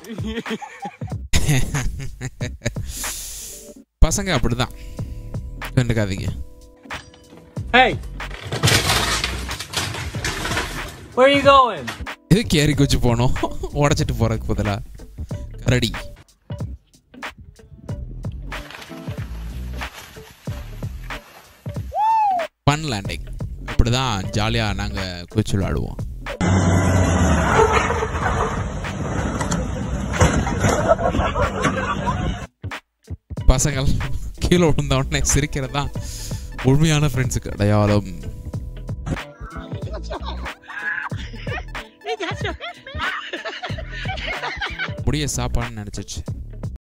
பசங்க அப்படிதான் கண்டுக்காதீங்க Hey! Where are you going? எதுக்கு ஏறி குச்சி போனோம் உடச்சிட்டு போறதுக்கு பதிலா கரடி ஃபன் லேண்டிங் இப்படிதான் ஜாலியாக நாங்கள் குச்சி விளாடுவோம் பசங்கள் கீழே விழுந்த உடனே சிரிக்கிறது தான் உண்மையான ஃப்ரெண்ட்ஸுக்கு அடையாளம் முடிய சாப்பாடுன்னு நினச்சிச்சு